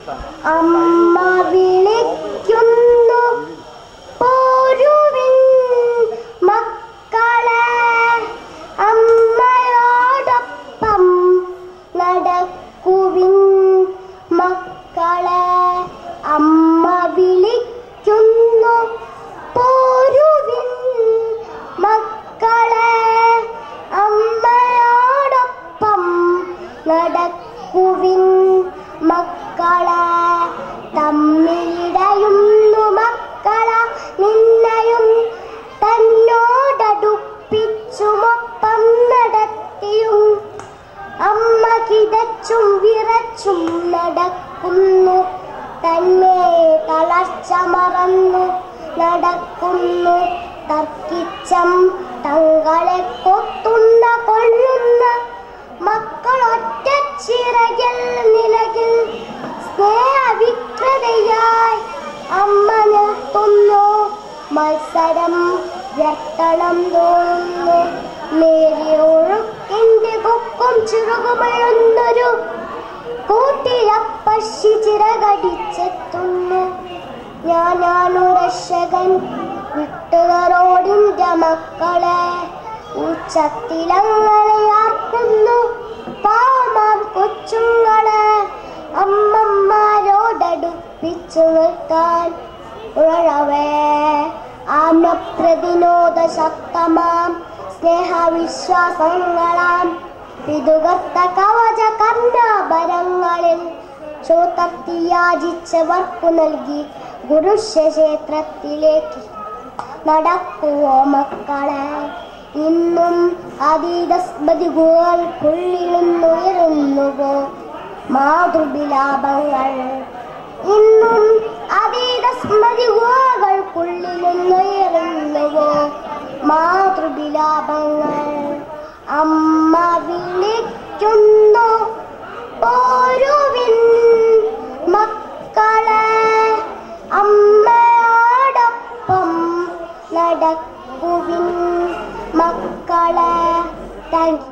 അമ്മ വിളിക്കുന്നു പോരുവിൻ മക്കളെ അമ്മയോടൊപ്പം നടക്കുവിൻ മക്കളെ അമ്മ വിളിക്കുന്നു പോരുവിൻ മക്കളെ അമ്മയോടൊപ്പം നടക്കുവിൻ മക്കളെ തമ്മിലിടയുന്നു മക്കള നിന്നയും തന്നോടടുപ്പിച്ചുമൊപ്പം നടത്തിയും അമ്മ കിതച്ചും വിറച്ചും നടക്കുന്നു തന്നെ തളർച്ച മറന്നു നടക്കുന്നു തർക്കിച്ചം തങ്ങളെ കൊത്തുന്ന കൊള്ളുന്ന മക്കളൊറ്റ ചിറകിൽ നിലകിൽ സ്നേഹവിക്രതയായി അമ്മ നിർത്തുന്നു മത്സരം വ്യക്തണം തോന്നുന്നു നേരിയ ഒഴുക്കിന്റെ കൊക്കും ചിറകുമഴുന്നൊരു കൂട്ടിലപ്പശി ചിറകടിച്ചെത്തുന്നു ഞാനാണു രക്ഷകൻ വിട്ടുകറോടിന്റെ മക്കളെ ഉച്ചത്തിലങ്ങനെയാക്കുന്നു പാമാം കൊച്ചുങ്ങളെ അമ്മമാരോടടുപ്പിച്ചു നിർത്താൻ ഉഴവേ ആമപ്രതിനോദ ശക്തമാം സ്നേഹവിശ്വാസങ്ങളാം പിതുകർത്ത കവച കർണാഭരങ്ങളിൽ ചോത്തത്തി യാചിച്ചവർക്കു നൽകി ഗുരുക്ഷേത്രത്തിലേക്ക് നടക്കുവോ മക്കളെ ഇന്നും അതീത സ്മൃതികൾക്കുള്ളിലുന്നുയരുന്നുവോ മാതൃവിലാപങ്ങൾ ഇന്നും അതീത സ്മൃതികൾക്കുള്ളിലുന്നുയരുന്നുവോ മാതൃവിലാപങ്ങൾ അമ്മ വിളിക്കുന്നു പോരുവിൻ മക്കളെ അമ്മയോടൊപ്പം നടക്കുവിൻ മക്കളെ താങ്ക്